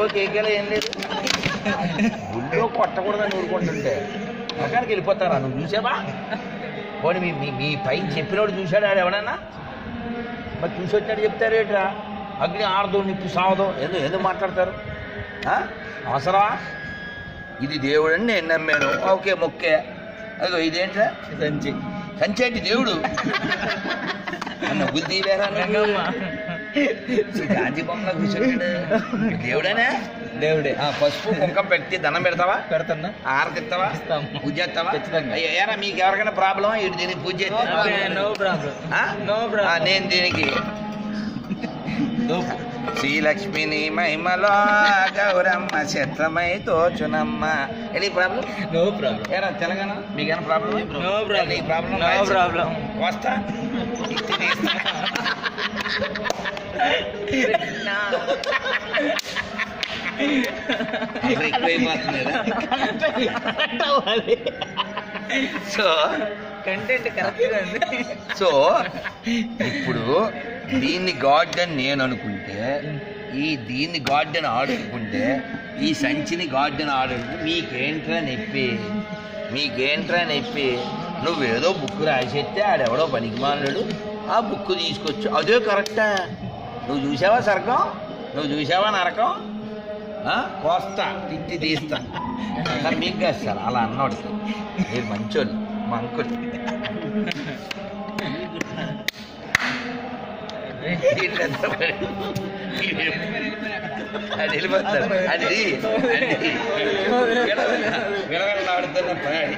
Bingo కేకేలో ఏం లేదు గుళ్ళో కొట్టకూడదని ఊరుకుంటుంటే అక్కడికి వెళ్ళిపోతారా నువ్వు చూసావా పోనీ మీ మీ మీ పైన చెప్పినోడు చూశాడు ఆడు ఎవడన్నా మరి చూసి వచ్చినట్టు చెప్తారేట్రా అగ్ని ఆరదు నిప్పు సావదు ఎందుకు ఎందుకు మాట్లాడతారు ఆ? అవసరమా ఇది దేవుడు అని నేను నమ్మాను ఓకే మొక్కే అదిగో ఇదేంట్రా సంచి కంచేటి దేవుడు అన్న బుద్ధి వేరా గంగమ్మ గాంధీ బొమ్మలో కూర్చుంటాడు దేవుడేనా దేవుడే ఆ, పసుపు కుంకం పెట్టి దండం పెడతావా పెడతాన్నా ఆరతిస్తావా ఇస్తాం. పూజ చేస్తావా ఖచ్చితంగా. అయ్యో, ఏరా మీకు ఎవరికైనా ప్రాబ్లం ఇటు దీనికి పూజ చేస్తావా? నో ప్రాబ్లం ఆ? నో ఆ, ప్రాబ్లం నేను దీనికి శ్రీలక్ష్మిని మహిమలో గౌరమ్మ చిత్రమై తోచునమ్మ ఎనీ ప్రాబ్లం నో ప్రాబ్లం ఏరా తెలంగాణ మీకేనా ప్రాబ్లం నో ప్రాబ్లం నీ ప్రాబ్లం నో ప్రాబ్లం వస్తా అసలు ఎక్కువైపోతుందిరా. సో కంటెంట్ కరెక్ట్ అండి సో ఇప్పుడు దీన్ని గాడ్ అని నేను అనుకుంటే ఈ దీన్ని గాడ్ అని ఆడుకుంటే ఈ సంచిని గాడ్ అని ఆడుకుంటే మీకేంట్రా నొప్పి మీకేంట్రా నొప్పి నువ్వేదో బుక్ రాసేస్తే ఆడెవడో పనికిమాలాడు ఆ బుక్ తీసుకొచ్చు అదే కరెక్టా నువ్వు చూసావా సరకం నువ్వు చూసావా నరకం ఆ? కోస్తా తిట్టి తీస్తా సార్ మీకు కాదు సార్ అలా అన్నోడికి మీరు మంచోళ్ళు మా అంకుల్ అది వెళ్ళిపోతాడు అది అది విలవిలాడుతున్న పని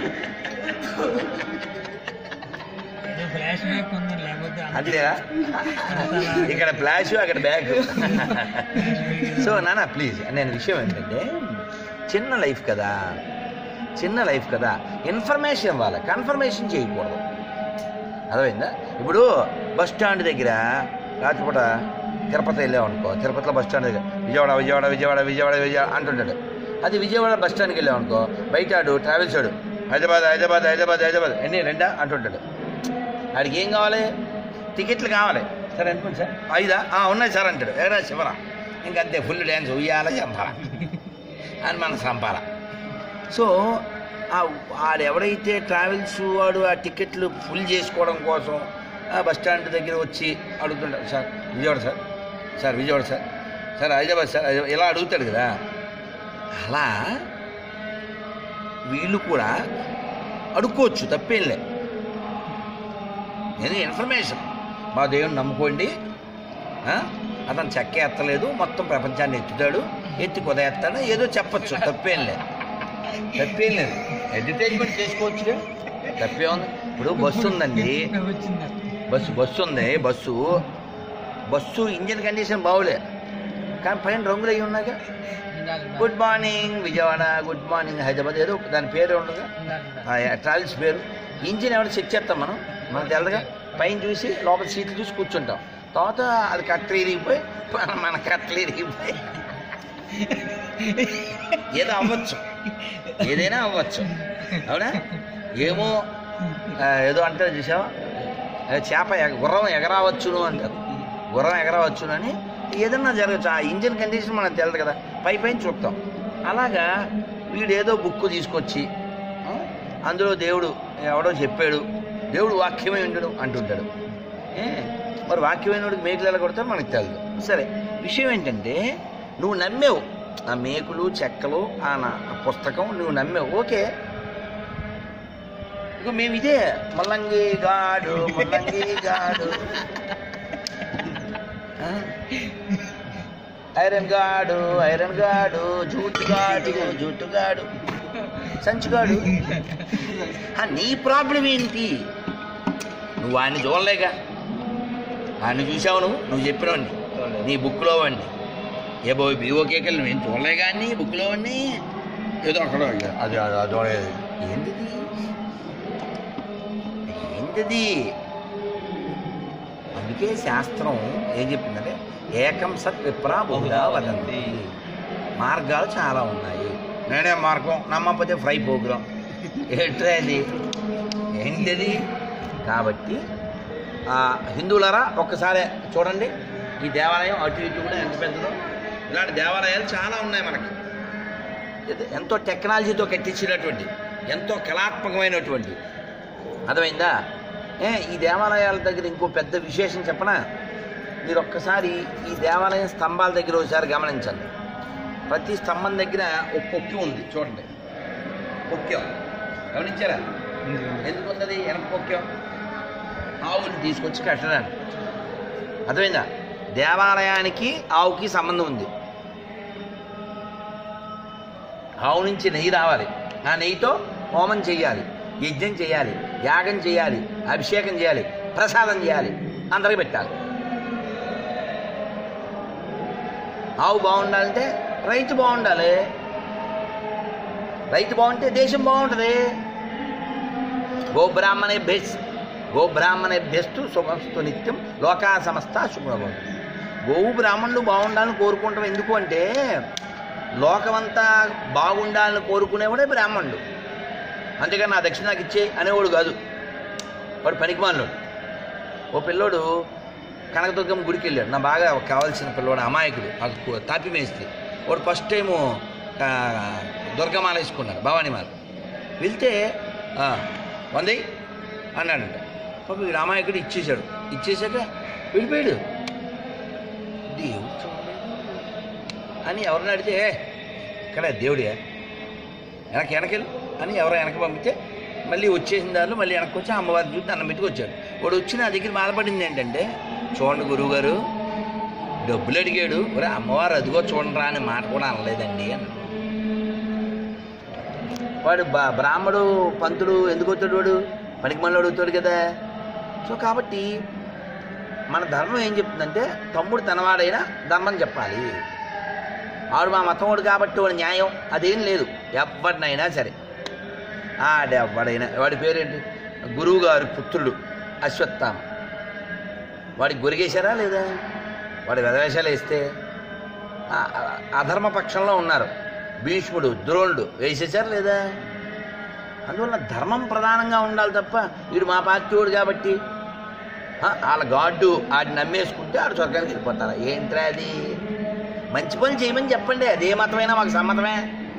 ఫ్లాష్ బ్యాక్ ఉంది లేకపోతే అంతేనా ఇక్కడ ఫ్లాష్ అక్కడ బ్యాగ్ సో నాన్న ప్లీజ్ నేను విషయం ఏంటంటే చిన్న లైఫ్ కదా చిన్న లైఫ్ కదా ఇన్ఫర్మేషన్ ఇవ్వాలి కన్ఫర్మేషన్ చేయకూడదు అర్థమైందా ఇప్పుడు బస్ స్టాండ్ దగ్గర రాత్రిపూట తిరుపతి వెళ్ళాం అనుకో తిరుపతిలో బస్ స్టాండ్ దగ్గర విజయవాడ విజయవాడ విజయవాడ విజయవాడ విజయవాడ అంటుంటాడు అది విజయవాడ బస్ స్టాండ్కి వెళ్ళాం అనుకో బయట ఆడు ట్రావెల్స్ ఆడు హైదరాబాద్ హైదరాబాద్ హైదరాబాద్ హైదరాబాద్ ఎన్ని రెండా అంటుంటాడు ఆడికి ఏం కావాలి టికెట్లు కావాలి సరే అనుకోండి సార్ ఐదా "ఆ, ఉన్నాయి సార్ అంటాడు ఏరా శివరా ఇంకంతే ఫుల్ డ్యాన్స్ ఉయ్యాల చంపాల అని మనం చంపాల సో ఆ వాడు ఎవడైతే ట్రావెల్స్ వాడు ఆ టికెట్లు ఫుల్ చేసుకోవడం కోసం ఆ బస్ స్టాండ్ దగ్గర వచ్చి అడుగుతుంటాడు sir Vijayawada sir sir Vijayawada sir sir Hyderabad sir Hyderabad ఇలా అడుగుతాడు కదా అలా వీళ్ళు కూడా అడుక్కోవచ్చు తప్పేం లేదు ఇది ఇన్ఫర్మేషన్ మా దేవుని నమ్ముకోండి ఆ? అతను చెక్క ఎత్తలేదు మొత్తం ప్రపంచాన్ని ఎత్తుతాడు ఎత్తి కుదెత్తాడు ఏదో చెప్పచ్చు తప్పేం లేదు తప్పేం లేదు అడ్వర్టైజ్మెంట్ చేసుకోవచ్చు తప్పే ఉంది ఇప్పుడు బస్సు ఉందండి వచ్చింది బస్సు బస్సు ఉంది బస్సు బస్సు ఇంజిన్ కండిషన్ బాగులే కానీ పైన రంగులు అవి ఉన్నాగా good morning Vijayawada good morning Hyderabad ఏదో దాని పేరు ఉండదు ట్రావెల్స్ పేరు ఇంజిన్ ఎవరైనా చెక్ చేస్తాం మనం మనకు తెల్లగా పైన చూసి లోపల సీట్లు చూసి కూర్చుంటాం తర్వాత అది కట్టలు ఇరిగిపోయి మన- మన కట్టలు ఇరిగిపోయి ఏదో అవ్వచ్చు ఏదైనా అవ్వచ్చు అవునా ఏమో ఆ, ఏదో అంటారు చూసావా ఆ, చేప ఎగ గుర్రం ఎగరావచ్చును అంటారు గుర్రం ఎగరవచ్చును అని ఏదన్నా జరగచ్చు ఆ ఇంజిన్ కండిషన్ మనకు తెలియదు కదా పై పైన చూస్తాం అలాగా వీడు ఏదో బుక్ తీసుకొచ్చి ఆ, అందులో దేవుడు ఎవడో చెప్పాడు దేవుడు వాక్యమే ఉండడు అంటుంటాడు ఏ మరి వాక్యమైనడికి మేకులు ఎలా కొడతారో మనకు తెలియదు సరే విషయం ఏంటంటే నువ్వు నమ్మేవు ఆ మేకులు చెక్కలు ఆ నా ఆ పుస్తకం నువ్వు నమ్మేవు ఓకే ఇక మేము ఇదే మల్లంగి గాడు మల్లంగి గాడు ఆ? ఐరన్ గాడు ఐరన్ గాడు జూటుగాడు జూటుగాడు సంచుగాడు ఆ, నీ ప్రాబ్లం ఏంటి నువ్వు ఆయన చూడలేగా ఆయన చూసావు నువ్వు నువ్వు చెప్పినవాడిని నీ బుక్లో వాడిని ఏ బాబు బీఓ కేకలు నేను చూడలే కానీ బుక్లో వాడిని ఏదో అక్కడ అది అది అది చూడలేదు ఏంటిది ఏంటిది అందుకే శాస్త్రం ఏం చెప్పిందంటే ఏకం సత్ విప్రా బహుదా వదంతి మార్గాలు చాలా ఉన్నాయి నేనే మార్గం నమ్మకపోతే ఫ్రై ప్రోగ్రాం ఏంట్రా అది ఏంటిది కాబట్టి ఆ, హిందువులారా ఒక్కసారి చూడండి ఈ దేవాలయం అటు ఇటు కూడా ఎంత పెద్దదో ఇలాంటి దేవాలయాలు చాలా ఉన్నాయి మనకి ఇది ఎంతో టెక్నాలజీతో కట్టించినటువంటి ఎంతో కళాత్మకమైనటువంటి అర్థమైందా ఏ ఈ దేవాలయాల దగ్గర ఇంకో పెద్ద విశేషం చెప్పనా మీరు ఒక్కసారి ఈ దేవాలయం స్తంభాల దగ్గర ఒకసారి గమనించండి ప్రతి స్తంభం దగ్గర ఒక పొక్కి ఉంది చూడండి పొక్క్యం గమనించారా ఎందుకు ఉన్నది వెనక పొక్క్యం ఆవుని తీసుకొచ్చి కట్టడానికి అర్థమైందా దేవాలయానికి ఆవుకి సంబంధం ఉంది ఆవు నుంచి నెయ్యి రావాలి ఆ నెయ్యితో హోమం చేయాలి యజ్ఞం చేయాలి యాగం చేయాలి అభిషేకం చేయాలి ప్రసాదం చేయాలి అందరికి పెట్టాలి ఆవు బాగుండాలంటే రైతు బాగుండాలి రైతు బాగుంటే దేశం బాగుంటుంది గోబ్రాహ్మణే బెస్ట్ గోబ్రాహ్మణే బెస్ట్ శుభస్తు నిత్యం లోకా సమస్త శుభం గోవు బ్రాహ్మణులు బాగుండాలని కోరుకుంటాం ఎందుకు అంటే లోకమంతా బాగుండాలని కోరుకునేవాడే బ్రాహ్మణుడు అంతేగాని నా దక్షిణ నాకు ఇచ్చే అనేవాడు కాదు వాడు పనికి మాలినోడు ఓ పిల్లోడు కనకదుర్గమ్మ గుడికి వెళ్ళాడు నా బాగా కావాల్సిన పిల్లోడు అమాయకుడు నాకు తాపి మేస్త్రి వాడు ఫస్ట్ టైము ఆ, దుర్గమాల వేసుకున్నాడు భవానీమాల వెళ్తే "ఆ, వంది అన్నాడంట పాప వీడు అమాయకుడు ఇచ్చేశాడు ఇచ్చేసాక వెళ్ళిపోయాడు దేవుడు చూడలేదు అని ఎవరిని అడిగితే "ఏ, ఇక్కడ దేవుడే వెనక్కి వెనకెళ్ళు అని ఎవరో వెనక పంపితే మళ్ళీ వచ్చేసిన దారిలో మళ్ళీ వెనక్కి వచ్చి అమ్మవారి చూసి అన్నం పెట్టుకు వచ్చాడు వాడు వచ్చి నా దగ్గర బాధపడింది ఏంటంటే చూడండి గురువుగారు డబ్బులు అడిగాడు ఒరే అమ్మవారు అదిగో చూడండి రా అని మాట కూడా అనలేదండి అన్నాడు వాడు బా బ్రాహ్మడు పంతుడు ఎందుకు వచ్చాడు వాడు పనికి మళ్ళీ అడుగుతాడు కదా సో కాబట్టి మన ధర్మం ఏం చెప్తుందంటే తమ్ముడు తనవాడైనా ధర్మం చెప్పాలి ఆడు మా మతముడు కాబట్టి వాడు న్యాయం అదేం లేదు ఎవరినైనా సరే ఆడెవ్వడైనా వాడి పేరేంటి గురువు గారి పుత్రుడు అశ్వత్థామ వాడికి గురిగేశారా లేదా వాడి వెధవేషాలు వేస్తే ఆ- ఆ- అధర్మ పక్షంలో ఉన్నారు భీష్ముడు ద్రోణుడు వేసేశారు లేదా అందువల్ల ధర్మం ప్రధానంగా ఉండాలి తప్ప వీడు మా పార్టీ వాడు కాబట్టి ఆ, వాళ్ళ గాడ్డు ఆడిని నమ్మేసుకుంటే ఆడు స్వర్గానికి వెళ్ళిపోతారా ఏంట్రా అది మంచి పని చేయమని చెప్పండి అదే మతమైనా మాకు సమ్మతమే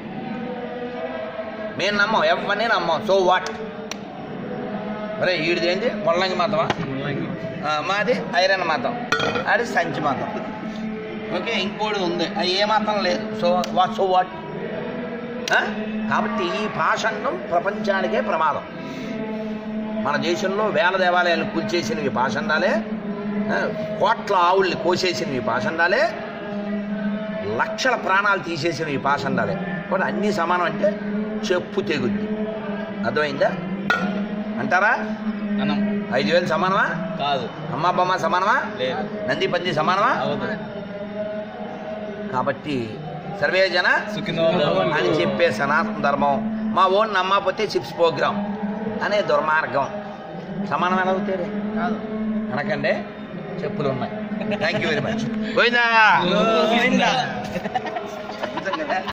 మేము నమ్మం ఎవరిని నమ్మం సో వాట్ ఒరే ఈడిది ఏంటి ముల్లంగి మతమా ఆ, మాది ఐరన్ మతం అది సంచి మతం ఓకే ఇంకోటి ఉంది అది ఏ మతం లేదు సో వాట్ సో వాట్ కాబట్టి ఈ పాషండం ప్రపంచానికే ప్రమాదం మన దేశంలో వేల దేవాలయాలు కూల్చేసినవి పాషండాలే ఆ, కోట్ల ఆవుల్ని కోసేసినవి పాషండాలే లక్షల ప్రాణాలు తీసేసినవి పాషండాలే కూడా అన్నీ సమానం అంటే చెప్పు తెగుద్ది అర్థమైందా అంటారా అన్నం ఐదు వేలు సమానమా కాదు అమ్మ బొమ్మ సమానమా లేదు నంది పంది సమానమా అవదు కాబట్టి సర్వే జన సుఖినో అని చెప్పే సనాతన ధర్మం మా ఓన్ నమ్మకపోతే చిప్స్ ప్రోగ్రాం అనే దుర్మార్గం సమానం ఎలా అవుతారు కాదు అనకండి చెప్పులు ఉన్నాయి thank you very much Govinda Govinda. అద్భుతం కదా